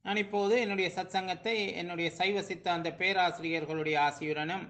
நான் இப்போது என்னுடைய சத்சங்கத்தை என்னுடைய சைவ சித்தாந்த பேராசிரியர்களுடைய ஆசியுடனும்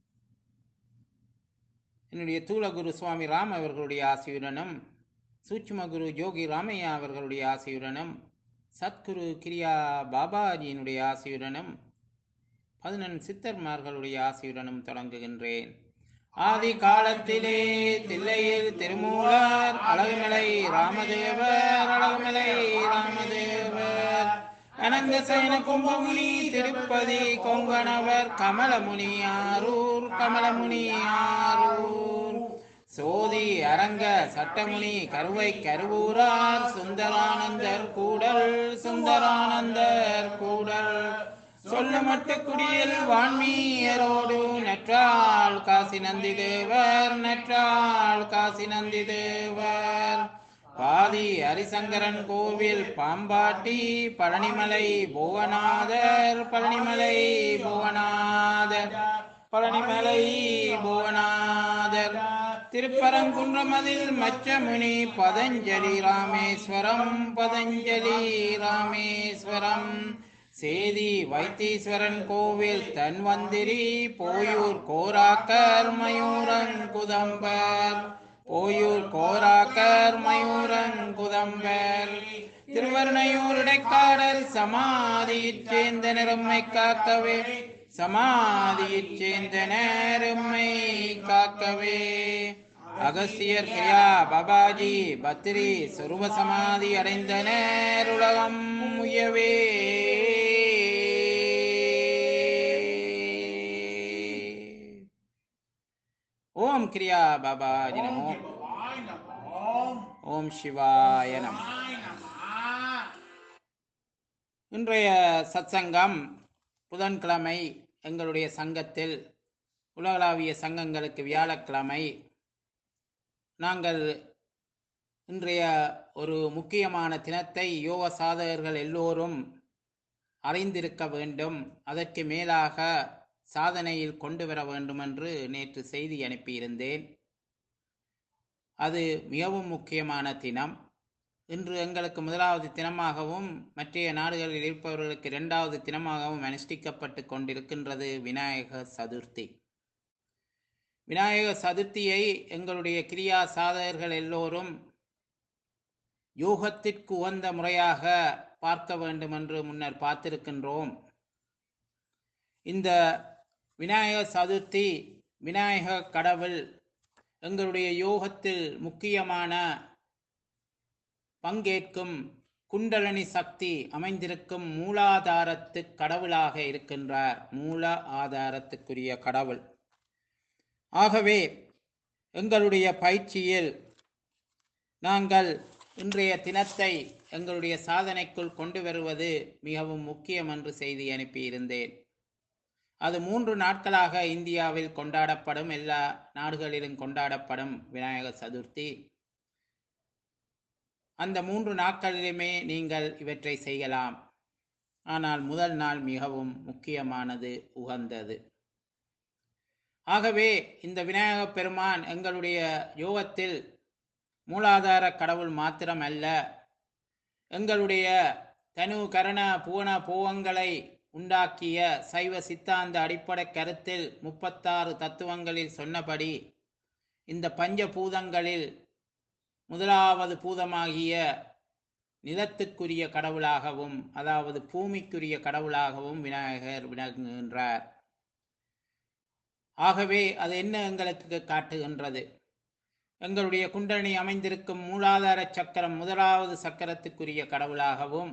என்னுடைய தூளகுரு சுவாமி ராம் அவர்களுடைய ஆசியுடனும் சூட்சும குரு யோகி ராமையா அவர்களுடைய ஆசியுடனும் சத்குரு கிரியா பாபாஜியினுடைய ஆசியுடனும் பதினெண் சித்தர்மார்களுடைய ஆசியுடனும் தொடங்குகின்றேன் ஆதி காலத்திலே தில்லையில் திருமூலர் அழகுமலை ராமதேவர் அழகுமலை ராமதேவர் அனந்த சயன கும்பமுனி திருப்பதி கொங்கணவர் கமலமுனி ஆரூர் கமலமுனி ஆரூர் சோதி அரங்க சட்டமுனி கருவை கருவூரார் சுந்தரானந்தர் கூடல் சுந்தரானந்தர் கூடல் சொல்லமட்டு குடியில் வான்மீயரோடு நற்றாள் காசி நந்தி தேவர் நற்றாள் காசி நந்தி தேவர் பாதி ஹரிசங்கரன் கோவில் பாம்பாட்டி பழனிமலை புவனாதர் பழனிமலை புவனாதர் பழனிமலை புவனாதர் திருப்பரங்குன்றமதில் மச்சமுனி பதஞ்சலி ராமேஸ்வரம் பதஞ்சலி ராமேஸ்வரம் சேதி வைத்தீஸ்வரன் கோவில் தன்வந்திரி போயூர் கோராக்கர் மயூரன் குதம்பர் போயூர் கோராக்கர் மயூரன் குதம்பர் திருவர்ணையூர் இடைக்காடல் சமாதியிற் சேர்ந்த நிறம்மை காக்கவே சமாதியிற் சேர்ந்த நேரம்மை காக்கவே அகஸ்தியர் கிரியா பாபாஜி பத்ரி சொருப சமாதி அடைந்த நேருலகம் உயவே ஓம் கிரியா பாபாஜி நமோ ஓம் சிவாய நம இன்றைய சத்சங்கம் புதன்கிழமை எங்களுடைய சங்கத்தில் உலகளாவிய சங்கங்களுக்கு வியாழக்கிழமை நாங்கள் இன்றைய ஒரு முக்கியமான தினத்தை யோக சாதகர்கள் எல்லோரும் அறிந்திருக்க வேண்டும் அதற்கு மேலாக சாதனையில் கொண்டு வர வேண்டும் என்று நேற்று செய்தி அனுப்பியிருந்தேன் அது மிகவும் முக்கியமான தினம் இன்று எங்களுக்கு முதலாவது தினமாகவும் மற்றைய நாடுகளில் இருப்பவர்களுக்கு இரண்டாவது தினமாகவும் அனுஷ்டிக்கப்பட்டு கொண்டிருக்கின்றது விநாயக சதுர்த்தி விநாயக சதுர்த்தியை எங்களுடைய கிரியா சாதகர்கள் எல்லோரும் யோகத்திற்கு உகந்த முறையாக பார்க்க வேண்டும் என்று முன்னர் பார்த்திருக்கின்றோம் இந்த விநாயக சதுர்த்தி விநாயக கடவுள் எங்களுடைய யோகத்தில் முக்கியமான பங்கேற்கும் குண்டலனி சக்தி அமைந்திருக்கும் மூலாதாரத்து கடவுளாக இருக்கின்றார் மூல ஆதாரத்துக்குரிய கடவுள் ஆகவே எங்களுடைய பயிற்சியில் நாங்கள் இன்றைய தினத்தை எங்களுடைய சாதனைக்குள் கொண்டு வருவது மிகவும் முக்கியம் என்று செய்தி அனுப்பியிருந்தேன் அது மூன்று நாட்களாக இந்தியாவில் கொண்டாடப்படும் எல்லா நாடுகளிலும் கொண்டாடப்படும் விநாயகர் சதுர்த்தி அந்த மூன்று நாட்களிலுமே நீங்கள் இவற்றை செய்யலாம் ஆனால் முதல் நாள் மிகவும் முக்கியமானது உகந்தது ஆகவே இந்த விநாயகப் பெருமான் எங்களுடைய யோகத்தில் மூலாதார கடவுள் மாத்திரம் அல்ல எங்களுடைய தனு கரண புவன போகங்களை உண்டாக்கிய சைவ சித்தாந்த அடிப்படை கருத்தில் முப்பத்தாறு தத்துவங்களில் சொன்னபடி இந்த பஞ்ச பூதங்களில் முதலாவது பூதமாகிய நிலத்துக்குரிய கடவுளாகவும் அதாவது பூமிக்குரிய கடவுளாகவும் விநாயகர் விளங்குகின்றார் ஆகவே அது என்ன எங்களுக்கு காட்டுகின்றது எங்களுடைய குண்டலினி அமைந்திருக்கும் மூலாதார சக்கரம் முதலாவது சக்கரத்துக்குரிய கடவுளாகவும்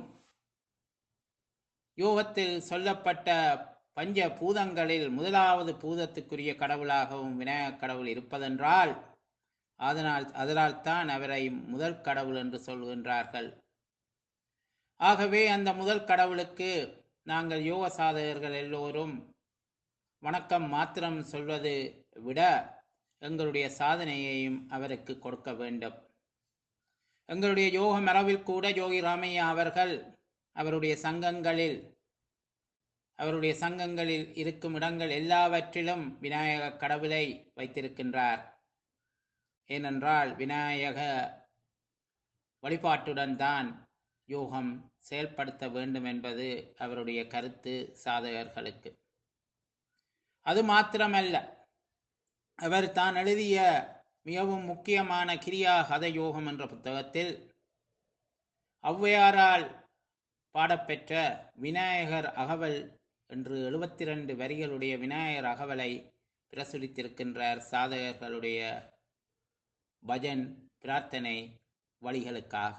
யோகத்தில் சொல்லப்பட்ட பஞ்ச பூதங்களில் முதலாவது பூதத்துக்குரிய கடவுளாகவும் விநாயகக் கடவுள் இருப்பதென்றால் அதனால் அதனால் தான் அவரை முதல் கடவுள் என்று சொல்கின்றார்கள் ஆகவே அந்த முதல் கடவுளுக்கு நாங்கள் யோக சாதகர்கள் எல்லோரும் வணக்கம் மாத்திரம் சொல்வது விட எங்களுடைய சாதனையையும் அவருக்கு கொடுக்க வேண்டும் எங்களுடைய யோக மரபில் கூட யோகி ராமையா அவர்கள் அவருடைய சங்கங்களில் அவருடைய சங்கங்களில் இருக்கும் இடங்கள் எல்லாவற்றிலும் விநாயக கடவுளை வைத்திருக்கின்றார் ஏனென்றால் விநாயக வழிபாட்டுடன் தான் யோகம் செயல்படுத்த வேண்டும் என்பது அவருடைய கருத்து சாதகர்களுக்கு அது மாத்திரமல்ல அவர் தான் எழுதிய மிகவும் முக்கியமான கிரியா ஹத யோகம் என்ற புத்தகத்தில் ஔவையாரால் பாடப்பெற்ற விநாயகர் அகவல் என்று எழுபத்தி ரெண்டு வரிகளுடைய விநாயகர் அகவலை பிரசுரித்திருக்கின்றார் சாதகர்களுடைய பஜன் பிரார்த்தனை வழிகளுக்காக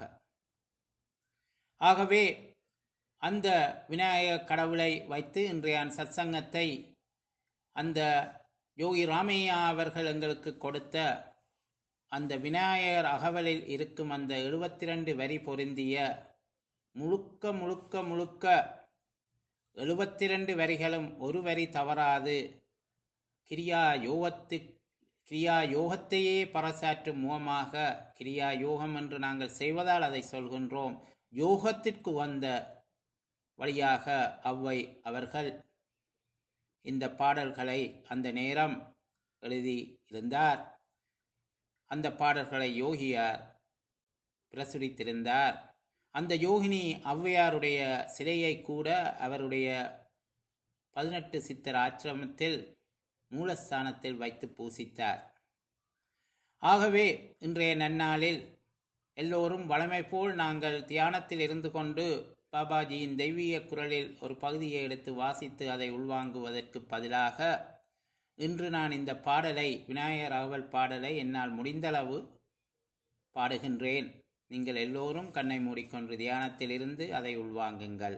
ஆகவே அந்த விநாயகர் கடவுளை வைத்து இன்றைய சத்சங்கத்தை அந்த யோகி ராமையா அவர்கள் எங்களுக்கு கொடுத்த அந்த விநாயகர் அகவலில் இருக்கும் அந்த எழுபத்தி ரெண்டு வரி பொருந்திய முழுக்க முழுக்க முழுக்க எழுபத்தி ரெண்டு வரிகளும் ஒரு வரி தவறாது கிரியா யோகத்து கிரியா யோகத்தையே பறைசாற்றும் முகமாக கிரியா யோகம் என்று நாங்கள் செய்வதால் அதை சொல்கின்றோம் யோகத்திற்கு வந்த வழியாக அவ்வை அவர்கள் இந்த பாடல்களை அந்த நேரம் எழுதி இருந்தார் அந்த பாடல்களை யோகியார் பிரசுரித்திருந்தார் அந்த யோகினி ஔவையாருடைய சிலையை கூட அவருடைய பதினெட்டு சித்தர் ஆசிரமத்தில் மூலஸ்தானத்தில் வைத்து பூசித்தார் ஆகவே இன்றைய நன்னாளில் எல்லோரும் வளமை போல் நாங்கள் தியானத்தில் இருந்து கொண்டு பாபாஜியின் தெய்வீக குரலில் ஒரு பகுதியை எடுத்து வாசித்து அதை உள்வாங்குவதற்கு பதிலாக இன்று நான் இந்த பாடலை விநாயகர் அகவல் பாடலை என்னால் முடிந்தளவு பாடுகின்றேன் நீங்கள் எல்லோரும் கண்ணை மூடிக்கொண்டு தியானத்தில் இருந்து அதை உள்வாங்குங்கள்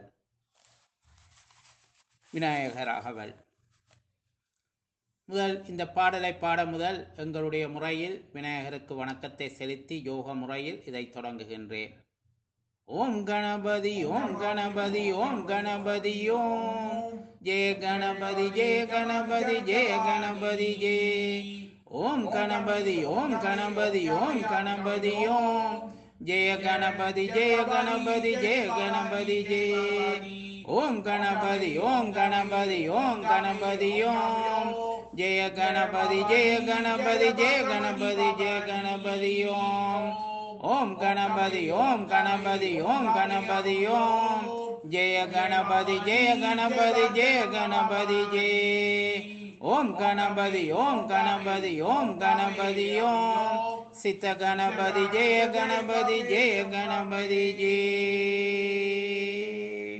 விநாயகர் அகவல் முதல் இந்த பாடலை பாட முதல் எங்களுடைய முறையில் விநாயகருக்கு வணக்கத்தை செலுத்தி யோக முறையில் இதை தொடங்குகின்றேன் ஓம் கணபதி ஓம் கணபதி ஓம் கணபதி ஓம் ஜெய கணபதி ஜெய கணபதி ஜெய கணபதி ஜெய ஓம் கணபதி ஓம் கணபதி ஓம் கணபதி ஓம் ஜெய கணபதி ஜெய கணபதி ஜெய கணபதி ஜெய ஓம் கணபதி ஓம் கணபதி ஓம் கணபதி ஓம் ஜெய கணபதி ஜெய கணபதி ஜெய கணபதி ஜெய கணபதி ஓம் ஓம் கணபதி ஓம் கணபதி ஓம் கணபதி ஓம் ஜெய கணபதி ஜெய கணபதி ஜெய கணபதி ஜெய ஓம் கணபதி ஓம் கணபதி ஓம் கணபதி ஓம் சித்த கணபதி ஜெய கணபதி ஜெய கணபதி ஜெய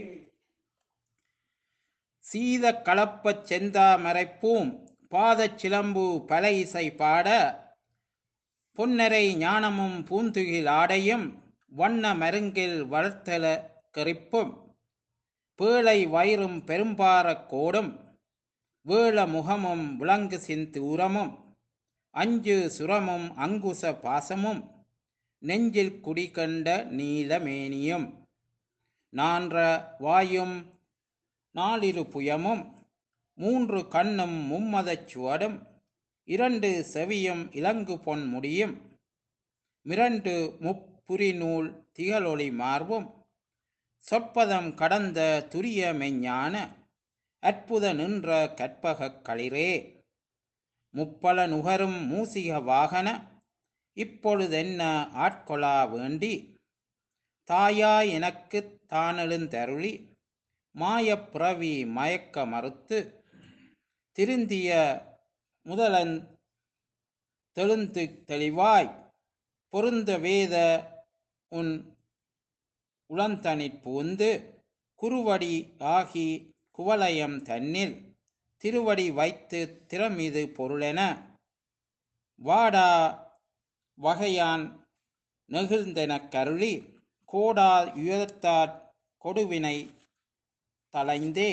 சீத கலப்பச் செந்தாமரைப்பூம் பாதச் சிலம்பு பல இசை பாட பொன்னரை ஞானமும் பூந்துகில் ஆடையும் வண்ண மருங்கில் வளர்த்தல கரிப்பும் பேழை வயிறும் பெரும்பாரக் கோடும் வேள முகமும் விலங்கு சிந்து உரமும் அஞ்சு சுரமும் அங்குச பாசமும் நெஞ்சில் குடிகண்ட நீலமேனியும் நான்ற வாயும் நாலிரு புயமும் மூன்று கண்ணும் மும்மதச் சுவடும் இரண்டு செவியும் இலங்கு பொன் முடியும் மிரண்டு முப்புரி நூல் திகழொளி மார்பும் சொற்பதம் கடந்த துரிய மெஞ்ஞான அற்புத நின்ற கற்பகக் களிரே முப்பல நுகரும் மூசிக வாகன இப்பொழுதென்ன ஆட்கொளா வேண்டி தாயாய் எனக்குத் தானெழுந்தருளி மாயப் பிறவி மயக்க மறுத்து திருந்திய முதலன் தெழுந்து தெளிவாய் பொருந்த வேத உன் உளந்தனிற் பூந்து குருவடி ஆகி குவலயம் தன்னில் திருவடி வைத்து திறமிது பொருளென வாடா வகையான் நெகிழ்ந்தெனக் கருளி கோடா உயர்த்தாற் கொடுவினை தலைந்தே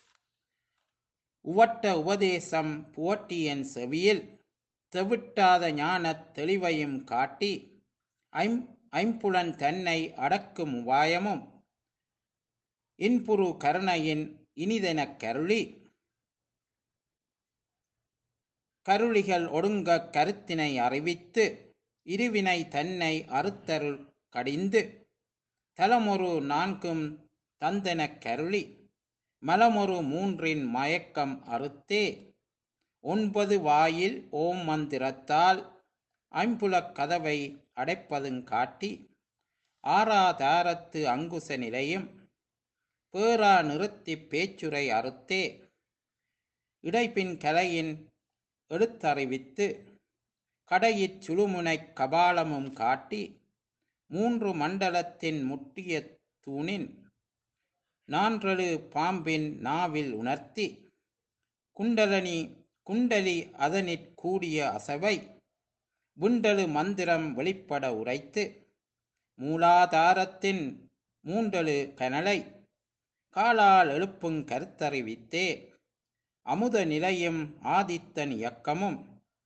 உவட்ட உபதேசம் புவட்டி என் செவியில் தெவிட்டாத ஞானத் தெளிவையும் காட்டி ஐம் ஐம்புலன் தன்னை அடக்கும் உபாயமும் இன்புரு கருணையின் இனிதெனக் கருளி கருளிகள் ஒடுங்க கருத்தினை அறிவித்து இருவினை தன்னை அறுத்தருள் கடிந்து தலமொரு நான்கும் தந்தெனக் கருளி மலமொரு மூன்றின் மயக்கம் அறுத்தே ஒன்பது வாயில் ஓம் மந்திரத்தால் ஐம்புலக் கதவை அடைப்பதுங் காட்டி ஆறாதாரத்து அங்குச நிலையும் பேரா நிறுத்திப் பேச்சுரை அறுத்தே இடைப்பின் கலையின் எடுத்தறிவித்து கடையிற் சுழுமுனைக் கபாலமும் காட்டி மூன்று மண்டலத்தின் முட்டிய தூணின் நான்றெழு பாம்பின் நாவில் உணர்த்தி குண்டலனி குண்டலி அதனிற் கூடிய அசவை விண்டலு மந்திரம் வெளிப்பட உரைத்து மூலாதாரத்தின் மூண்டலு கனலை காலால் எழுப்புங் கருத்தறிவித்தே அமுத நிலையும் ஆதித்தன் இயக்கமும்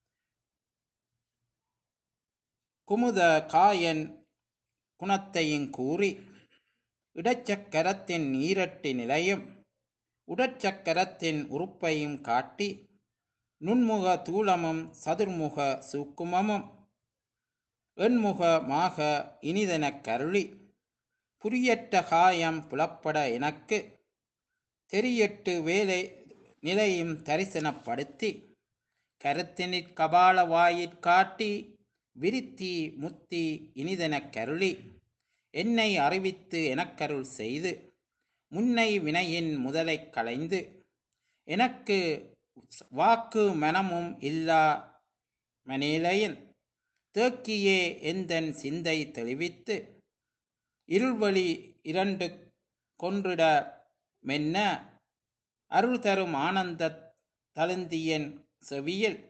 குமுத காயன் குணத்தையும் கூறி இடச்சக்கரத்தின் ஈரட்டு நிலையும் உடற்சக்கரத்தின் உறுப்பையும் காட்டி நுண்முக தூலமும் சதுர்முக சூக்குமமும் எண்முகமாக இனிதெனக் கருளி புரியற்ற காயம் புலப்பட எனக்கு தெரியட்டு வேலை நிலையும் தரிசனப்படுத்தி கருத்தினிற் கபால வாயிற் காட்டி விரித்தி முத்தி இனிதெனக் கருளி என்னை அறிவித்து எனக்கருள் செய்து முன்னை வினையின் முதலைக் களைந்து எனக்கு வாக்கு மனமும் இல்லா மனேலையின் தேக்கியே எந்தன் சிந்தை தெளிவித்து இருள்வழி இரண்டு கொன்றிட மென்ன அருள் தரும் ஆனந்த தழுந்தியன் செவியில்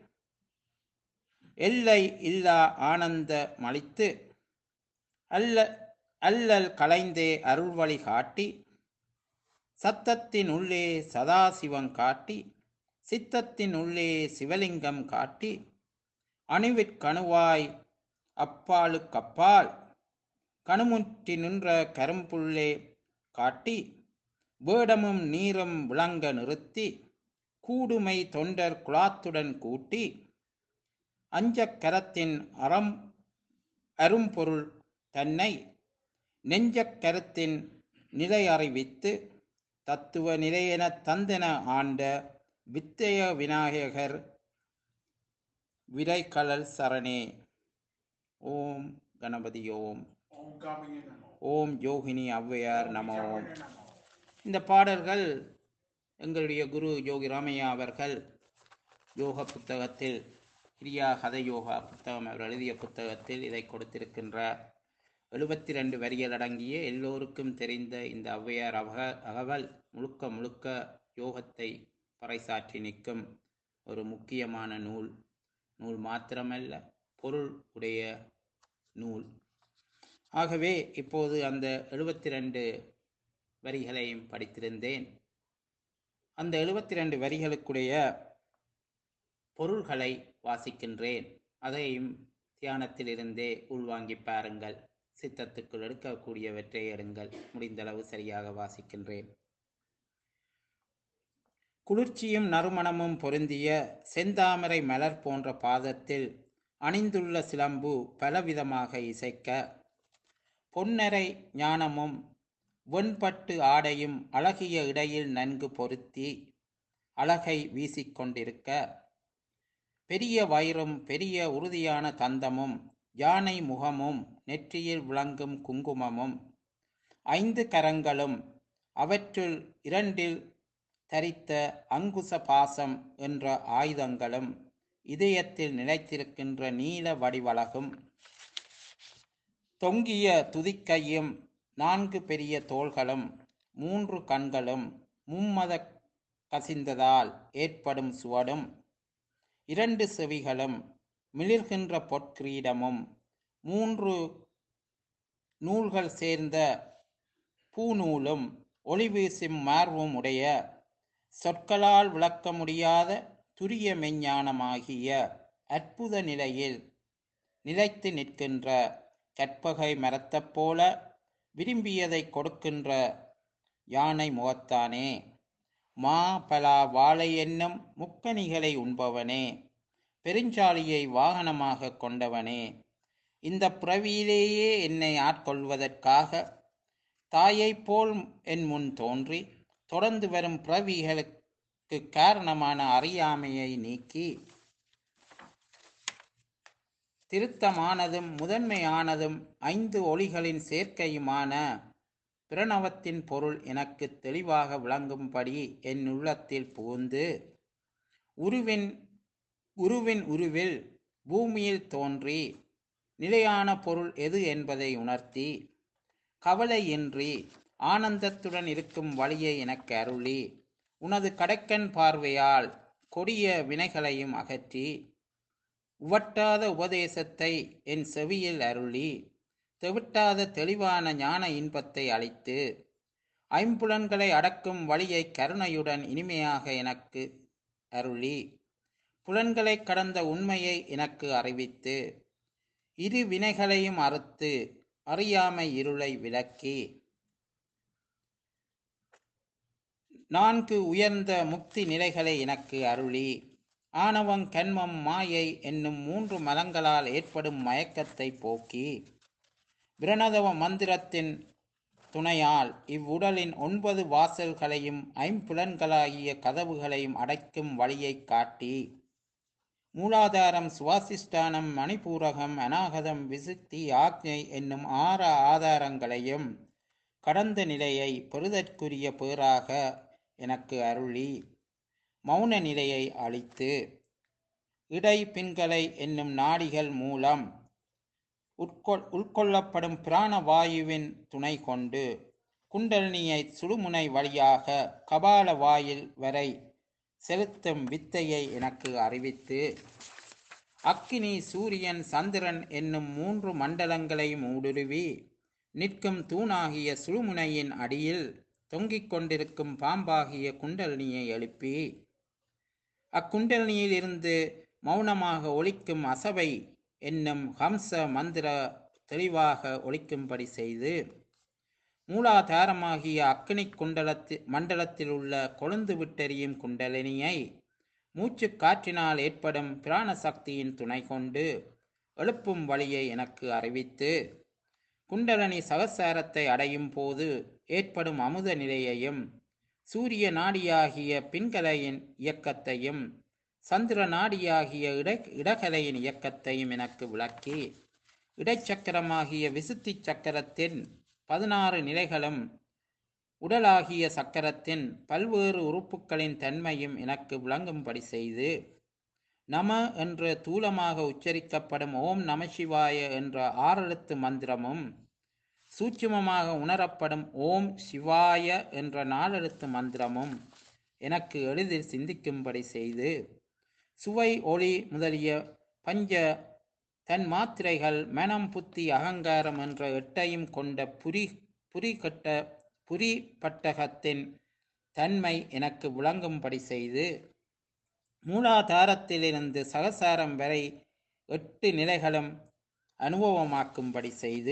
எல்லை இல்லா ஆனந்த மளித்து அல்ல அல்லல் கலைந்தே அருள்வழி காட்டி சத்தத்தின் உள்ளே சதாசிவம் காட்டி சித்தத்தின் உள்ளே சிவலிங்கம் காட்டி அணுவிற்கணுவாய் அப்பாலுக்கப்பால் கணுமுற்றி நின்ற கரும்புள்ளே காட்டி வேடமும் நீரும் விளங்க நிறுத்தி கூடுமை தொண்டர் குலாத்துடன் கூட்டி அஞ்சக் கரத்தின் அறம் அரும்பொருள் தன்னை நெஞ்சக் கருத்தின் நிலை அறிவித்து தத்துவ நிலையென தந்தன ஆண்ட வித்தய விநாயகர் விரைகலல் சரணே ஓம் கணபதி ஓம் ஓம் காமினி நமோ ஓம் யோகினி ஔவையார் நமோ சரவண நமோ இந்த பாடல்கள் எங்களுடைய குரு யோகி ராமையா அவர்கள் யோக புத்தகத்தில் கிரியா கத யோகா புத்தகம் அவர் எழுதிய புத்தகத்தில் இதை கொடுத்திருக்கின்றார் எழுபத்தி ரெண்டு வரிகள் அடங்கிய எல்லோருக்கும் தெரிந்த இந்த ஔவையார் அக அகவல் முழுக்க முழுக்க யோகத்தை பறைசாற்றி நிற்கும் ஒரு முக்கியமான நூல் நூல் மாத்திரமல்ல பொருள் உடைய நூல் ஆகவே இப்போது அந்த எழுபத்தி ரெண்டு வரிகளையும் படித்திருந்தேன் அந்த எழுபத்தி ரெண்டு வரிகளுக்குடைய பொருள்களை வாசிக்கின்றேன் அதையும் தியானத்திலிருந்தே உள்வாங்கி பாருங்கள் சித்தத்துக்குள் எடுக்கக்கூடியவற்றை எடுங்கள் முடிந்தளவு சரியாக வாசிக்கின்றேன் குளிர்ச்சியும் நறுமணமும் பொருந்திய செந்தாமரை மலர் போன்ற பாதத்தில் அணிந்துள்ள சிலம்பு பலவிதமாக இசைக்க பொன்னரை ஞானமும் வெண்பட்டு ஆடையும் அழகிய இடையில் நன்கு பொருத்தி அழகை வீசிக்கொண்டிருக்க பெரிய வயிறும் பெரிய உறுதியான தந்தமும் யானை முகமும் நெற்றியில் விளங்கும் குங்குமமும் ஐந்து கரங்களும் அவற்றுள் இரண்டில் தரித்த அங்குச பாசம் என்ற ஆயுதங்களும் இதயத்தில் நிலைத்திருக்கின்ற நீல வடிவழகும் தொங்கிய துதிக்கையும் நான்கு பெரிய தோள்களும் மூன்று கண்களும் மும்மத கசிந்ததால் ஏற்படும் சுவடும் இரண்டு செவிகளும் மிளிர்கின்ற பொற்கிரீடமும் மூன்று நூல்கள் சேர்ந்த பூநூலும் ஒளி வீசும் மார்பும் உடைய சொற்களால் விளக்க முடியாத துரிய மெஞ்ஞானமாகிய அற்புத நிலையில் நிலைத்து நிற்கின்ற கற்பகை மரத்தைப் போல விரும்பியதை கொடுக்கின்ற யானை முகத்தானே மா பலா வாழை என்னும் முக்கணிகளை உண்பவனே பெருஞ்சாலியை வாகனமாக கொண்டவனே இந்த பிறவியிலேயே என்னை ஆட்கொள்வதற்காக தாயைப் போல் என் முன் தோன்றி தொடர்ந்து வரும் பிறவிகளுக்கு காரணமான அறியாமையை நீக்கி திருத்தமானதும் முதன்மையானதும் ஐந்து ஒளிகளின் சேர்க்கையுமான பிரணவத்தின் பொருள் எனக்கு தெளிவாக விளங்கும்படி என் உள்ளத்தில் புகுந்து உருவின் உருவின் உருவில் பூமியில் தோன்றி நிலையான பொருள் எது என்பதை உணர்த்தி கவலையின்றி ஆனந்தத்துடன் இருக்கும் வழியை எனக்கு அருளி உனது கடக்கன் பார்வையால் கொடிய வினைகளையும் அகற்றி உவட்டாத உபதேசத்தை என் செவியில் அருளி தெவிட்டாத தெளிவான ஞான இன்பத்தை அளித்து ஐம்புலன்களை அடக்கும் வழியை கருணையுடன் இனிமையாக எனக்கு அருளி புலன்களை கடந்த உண்மையை எனக்கு அறிவித்து இரு வினைகளையும் அறுத்து அறியாமை இருளை விலக்கி நான்கு உயர்ந்த முக்தி நிலைகளை எனக்கு அருளி ஆணவம் கண்மம் மாயை என்னும் மூன்று மலங்களால் ஏற்படும் மயக்கத்தை போக்கி பிரணதவ மந்திரத்தின் துணையால் இவ்வுடலின் ஒன்பது வாசல்களையும் ஐம்புலன்களாகிய கதவுகளையும் அடைக்கும் வழியை காட்டி மூலாதாரம் சுவாசிஷ்டானம் மணிபூரகம் அநாகதம் விசுத்தி ஆக்ஞை என்னும் ஆறு ஆதாரங்களையும் கடந்த நிலையை பெறுதற்குரிய பேராக எனக்கு அருளி மௌன நிலையை அளித்து இடை பின்களை என்னும் நாடிகள் மூலம் உட்கொள் உட்கொள்ளப்படும் பிராண வாயுவின் துணை கொண்டு குண்டலினியை சுடுமுனை வழியாக கபால வாயில் வரை செலுத்தும் வித்தையை எனக்கு அறிவித்து அக்கினி சூரியன் சந்திரன் என்னும் மூன்று மண்டலங்களையும் ஊடுருவி நிற்கும் தூணாகிய சுழுமுனையின் அடியில் தொங்கிக் கொண்டிருக்கும் பாம்பாகிய குண்டலினியை எழுப்பி அக்குண்டலினியில் இருந்து மௌனமாக ஒலிக்கும் அசபை என்னும் ஹம்ச மந்திர தெளிவாக ஒலிக்கும்படி செய்து மூலாதாரமாகிய அக்கினி குண்டலத்தி மண்டலத்தில் உள்ள கொழுந்து விட்டெறியும் குண்டலினியை மூச்சு காற்றினால் ஏற்படும் பிராண சக்தியின் துணை கொண்டு எழுப்பும் வழியை எனக்கு அறிவித்து குண்டலனி சகசாரத்தை அடையும் போது ஏற்படும் அமுத நிலையையும் சூரிய நாடியாகிய பின்கலையின் இயக்கத்தையும் சந்திர நாடியாகிய இட இடகலையின் இயக்கத்தையும் எனக்கு விளக்கி இடைச்சக்கரமாகிய விசுத்தி சக்கரத்தின் பதினாறு நிலைகளும் உடலாகிய சக்கரத்தின் பல்வேறு உறுப்புகளின் தன்மையும் எனக்கு விளங்கும்படி செய்து நம என்ற தூலமாக உச்சரிக்கப்படும் ஓம் நமசிவாய என்ற ஆறெழுத்து மந்திரமும் சூட்சுமமாக உணரப்படும் ஓம் சிவாய என்ற நாலெழுத்து மந்திரமும் எனக்கு எளிதில் சிந்திக்கும்படி செய்து சுவை ஒளி முதலிய பஞ்ச தன் மாத்திரைகள் மனம் புத்தி அகங்காரம் என்ற எட்டையும் கொண்ட புரி புரிகட்ட புரிபட்டகத்தின் தன்மை எனக்கு விளங்கும்படி செய்து மூலாதாரத்திலிருந்து சகசாரம் வரை எட்டு நிலைகளும் அனுபவமாக்கும்படி செய்து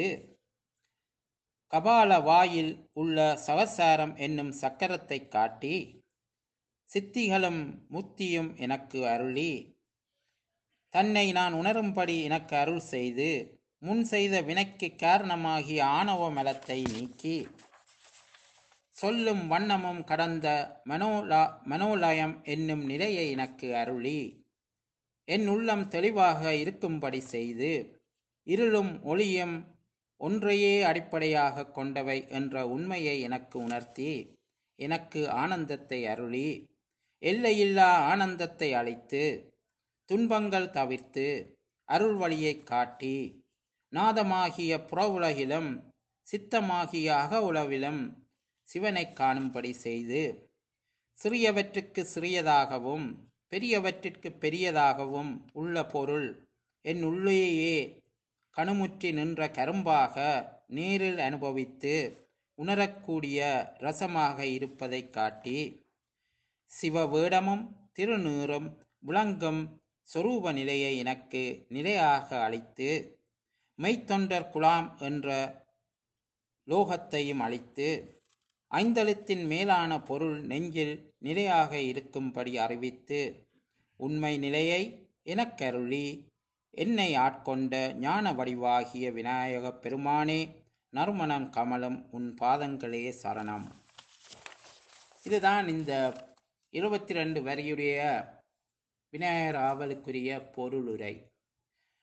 கபால வாயில் உள்ள சகசாரம் என்னும் சக்கரத்தை காட்டி சித்திகளும் முத்தியும் எனக்கு அருளி தன்னை நான் உணரும்படி எனக்கு அருள் செய்து முன் செய்த வினைக்கு காரணமாகிய ஆணவ மலத்தை நீக்கி சொல்லும் வண்ணமும் கடந்த மனோலா மனோலயம் என்னும் நிலையை எனக்கு அருளி என் உள்ளம் தெளிவாக இருக்கும்படி செய்து இருளும் ஒளியும் ஒன்றையே அடிப்படையாக கொண்டவை என்ற உண்மையை எனக்கு உணர்த்தி எனக்கு ஆனந்தத்தை அருளி எல்லையில்லா ஆனந்தத்தை அளித்து துன்பங்கள் தவிர்த்து அருள் வழியை காட்டி நாதமாகிய புற உலகிலும் சித்தமாகிய அக உலகிலும் சிவனை காணும்படி செய்து சிறியவற்றுக்கு சிறியதாகவும் பெரியவற்றிற்கு பெரியதாகவும் உள்ள பொருள் என் உள்ளேயே கணுமுற்றி நின்ற கரும்பாக நேரில் அனுபவித்து உணரக்கூடிய ரசமாக இருப்பதை காட்டி சிவவேடமும் திருநீறும் விளங்கும் சொரூப நிலையை எனக்கு நிலையாக அளித்து மெய்த்தொண்டர் குலாம் என்ற லோகத்தையும் அளித்து ஐந்தெழுத்தின் மேலான பொருள் நெஞ்சில் நிலையாக இருக்கும்படி அறிவித்து உண்மை நிலையை எனக்கருளி என்னை ஆட்கொண்ட ஞான வடிவாகிய விநாயகப் பெருமானே நறுமணம் கமலம் உன் பாதங்களே சரணம் இதுதான் இந்த இருபத்தி ரெண்டு வரியுடைய விநாயகர் ஆவலுக்குரிய பொருளுரை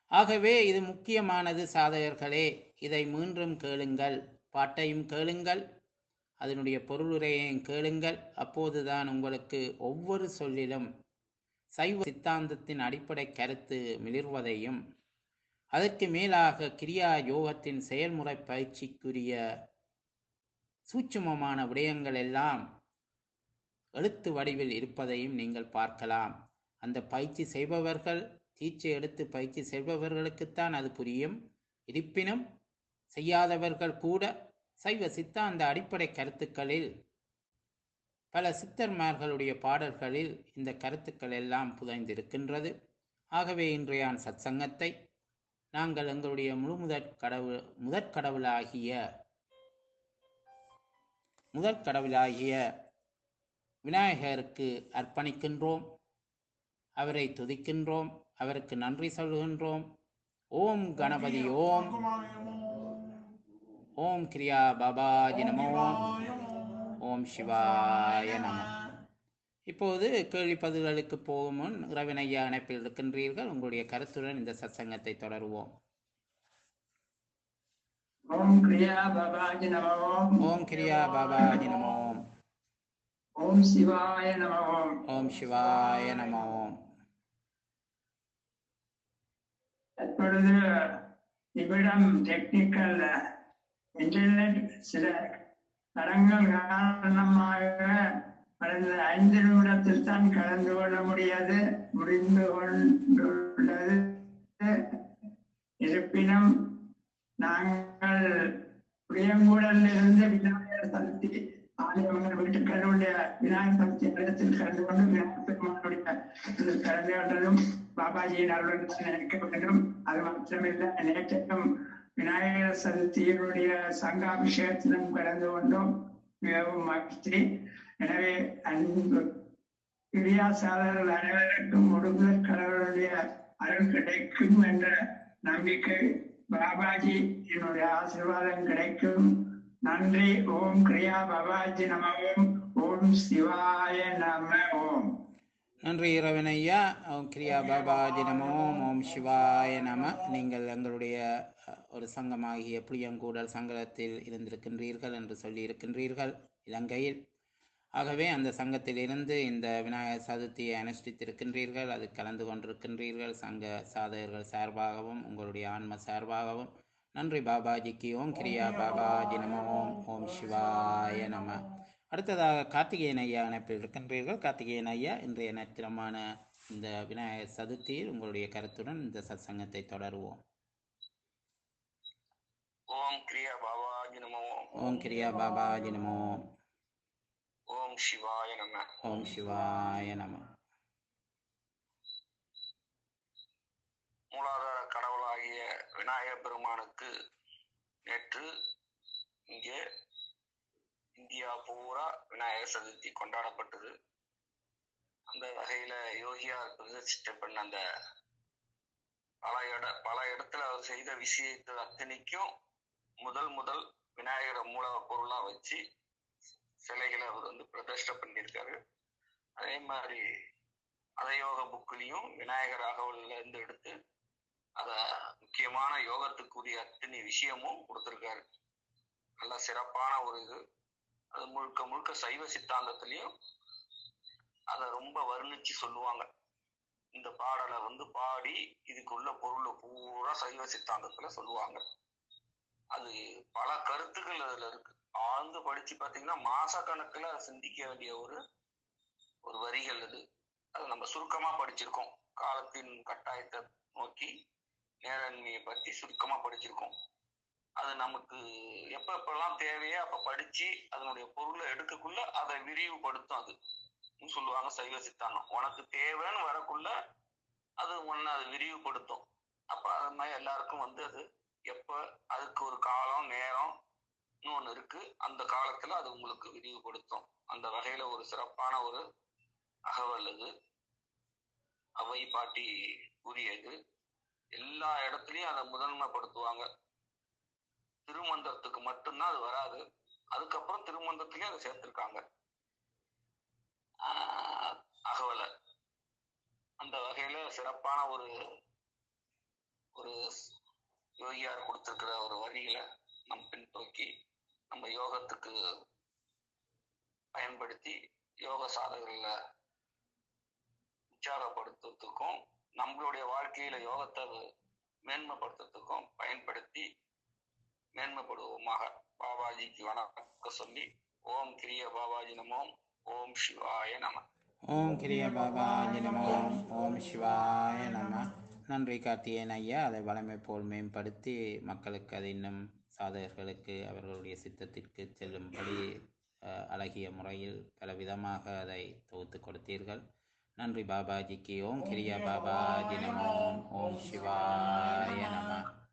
ஆகவே இது முக்கியமானது சாதகர்களே இதை மீண்டும் கேளுங்கள் பாட்டையும் கேளுங்கள் அதனுடைய பொருளுரையையும் கேளுங்கள் அப்போதுதான் உங்களுக்கு ஒவ்வொரு சொல்லிலும் சைவ சித்தாந்தத்தின் அடிப்படை கருத்து மிளிர்வதையும் அதற்கு மேலாக கிரியா யோகத்தின் செயல்முறை பயிற்சிக்குரிய சூட்சுமமான விடயங்கள் எல்லாம் எழுத்து வடிவில் இருப்பதையும் நீங்கள் பார்க்கலாம் அந்த பயிற்சி செய்பவர்கள் தீட்சை எடுத்து பயிற்சி செய்பவர்களுக்குத்தான் அது புரியும் இருப்பினும் செய்யாதவர்கள் கூட சைவ சித்தாந்த அடிப்படை கருத்துக்களில் பல சித்தர்மார்களுடைய பாடல்களில் இந்த கருத்துக்கள் எல்லாம் புதைந்திருக்கின்றது ஆகவே இன்றைய சத்சங்கத்தை நாங்கள் எங்களுடைய முழு முதற் கடவுள் முதற் கடவுளாகிய முதற் கடவுளாகிய விநாயகருக்கு அர்ப்பணிக்கின்றோம் அவரை துதிக்கின்றோம் அவருக்கு நன்றி சொல்கின்றோம் ஓம் கணபதி ஓம் ஓம் கிரியா பாபாஜி நமோ ஓம் சிவாய நம இப்போது கேள்வி பதில்களுக்கு போகும் முன் இரவினையா இணைப்பில் இருக்கின்றீர்கள் உங்களுடைய கருத்துடன் இந்த சத்சங்கத்தை தொடருவோம் ஓம் கிரியா பாபாஜி நமோ ஓம் கிரியா பாபாஜி நமோ ஓம் சிவாய நமோ ஓம் சிவாய நம ஓம் தற்பொழுது இவ்விடம் டெக்னிக்கல் இன்டர்நெட் சில தடங்கள் காரணமாக கடந்த ஐந்து நிமிடத்தில் தான் கலந்து கொள்ள முடியாது முடிந்து கொண்டுள்ளது இருப்பினும் நாங்கள் புளியங்கூடலில் இருந்து விநாயகர் சதுர்த்தி ஆலயங்கள் வீட்டுக்களுடைய விநாயகர் சதுர்த்தி இடத்தில் கலந்து கொண்டு விநாயகர் பெருமானுடைய இதில் கலந்து கொண்டதும் பாபாஜியின் அருளுடன் நினைக்க வேண்டும் அது மாத்திரமில்லை நேற்றையும் விநாயகர் சதுர்த்தியினுடைய சங்காபிஷேகத்திலும் கலந்து கொண்டோம் மிகவும் மகிழ்ச்சி எனவே அன்பு கிரியாசாரர்கள் அனைவருக்கும் முழுமுதற் கடவுளுடைய அருள் கிடைக்கும் என்ற நம்பிக்கை பாபாஜி என்னுடைய ஆசீர்வாதம் கிடைக்கும் நன்றி ஓம் கிரியா பாபாஜி நம ஓம் ஓம் சிவாய நம ஓம் நன்றி இரவினையா ஓம் கிரியா பாபாஜி நமோ ஓம் சிவாய நம நீங்கள் எங்களுடைய அஹ், ஒரு சங்கமாகிய புளியங்கூடல் சங்கத்தில் இருந்திருக்கின்றீர்கள் என்று சொல்லி இருக்கின்றீர்கள் இலங்கையில் ஆகவே அந்த சங்கத்தில் இருந்து இந்த விநாயகர் சதுர்த்தியை அனுஷ்டித்திருக்கின்றீர்கள் அது கலந்து கொண்டிருக்கின்றீர்கள் சங்க சாதகர்கள் சார்பாகவும் உங்களுடைய ஆன்ம சார்பாகவும் நன்றி பாபாஜிக்கு ஓம் கிரியா பாபாஜி நம ஓம் ஓம் சிவாய நம அடுத்ததாக கார்த்திகேயன் ஐயா இணைப்பில் இருக்கின்றீர்கள் கார்த்திகேயன் ஐயா இன்றைய நேத்திரமான இந்த விநாயகர் சதுர்த்தியில் உங்களுடைய கருத்துடன் இந்த சத்சங்கத்தை தொடருவோம் ஓம் கிரியா பாபாஜி நமோ ஓம் கிரியா பாபாஜி நமோ ஓம் சிவாய நம ஓம் சிவாய நம மூலாதார கடவுளாகிய விநாயகர் பெருமானுக்கு நேற்று இங்கே இந்தியா பூரா விநாயகர் சதுர்த்தி கொண்டாடப்பட்டது அந்த வகையில யோகியார் பிரதிஷ்டை பண்ண அந்த பல இட பல இடத்துல அவர் செய்த விஷயத்தை அத்தனைக்கும் முதல் முதல் விநாயகரை மூல பொருளா வச்சு சிலைகளை அவர் வந்து பிரதிஷ்டை பண்ணியிருக்காரு அதே மாதிரி அதயோக புக்லயும் விநாயகர் அகவல்ல இருந்து எடுத்து அத முக்கியமான யோகத்துக்குரிய அத்தனை விஷயமும் கொடுத்திருக்காரு நல்ல சிறப்பான ஒரு இது அது முழுக்க முழுக்க சைவ சித்தாந்தத்திலையும் அதை ரொம்ப வர்ணிச்சு சொல்லுவாங்க இந்த பாடலை வந்து பாடி இதுக்குள்ள பொருள் பூரா சைவ சித்தாந்தத்துல சொல்லுவாங்க அது பல கருத்துக்கள் அதுல இருக்கு ஆழ்ந்து படிச்சு பாத்தீங்கன்னா மாச கணக்குல சிந்திக்க வேண்டிய ஒரு ஒரு வரிகள் இது அது நம்ம சுருக்கமா படிச்சிருக்கோம் காலத்தின் கட்டாயத்தை நோக்கி நேரன்மையை பத்தி சுருக்கமா படிச்சிருக்கோம் அது நமக்கு எப்ப எப்பெல்லாம் தேவையோ அப்ப படிச்சு அதனுடைய பொருளை எடுக்கக்குள்ள அதை விரிவுபடுத்தும் அது ன்னு சொல்லுவாங்க சைவ சித்தாந்தம் உனக்கு தேவைன்னு வரக்குள்ள அது ஒன்னு அது விரிவுபடுத்தும் அப்ப அது மாதிரி எல்லாருக்கும் வந்து அது எப்ப அதுக்கு ஒரு காலம் நேரம் ஒண்ணு இருக்கு அந்த காலத்துல அது உங்களுக்கு விரிவுபடுத்தும் அந்த வகையில ஒரு சிறப்பான ஒரு அகவல் அது அவை பாட்டி கூறியது எல்லா இடத்துலயும் அதை முதன்மைப்படுத்துவாங்க திருமந்திரத்துக்கு மட்டும்தான் அது வராது அதுக்கப்புறம் திருமந்திரத்திலயும் அதை சேர்த்திருக்காங்க ஆஹ் அகவலை அந்த வகையில சிறப்பான ஒரு ஒரு யோகியார் கொடுத்திருக்கிற ஒரு வரிகளை நம் பின்பற்றி நம்ம யோகத்துக்கு பயன்படுத்தி யோக சாதகர்களை உற்சாகப்படுத்துறதுக்கும் நம்மளுடைய வாழ்க்கையில யோகத்தை மேன்மைப்படுத்துறதுக்கும் பயன்படுத்தி மேன்மைப்படுவோமாக பாபாஜிக்கு வணக்கம் சொல்லி ஓம் கிரிய பாபாஜி நமோம் ஓம் சிவாய நம ஓம் கிரிய பாபாஜி நமோ ஓம் சிவாய நம நன்றி கார்த்தியேயன் ஐயா அதை வளமை போல் மேம்படுத்தி மக்களுக்கு அது இன்னும் சாதகர்களுக்கு அவர்களுடைய சித்தத்திற்கு செல்லும்படி அஹ், அழகிய முறையில் பலவிதமாக அதை தொகுத்து கொடுத்தீர்கள் நன்றி பாபாஜிக்கு ஓம் கிரிய பாபாஜி நமோ ஓம் சிவாய நம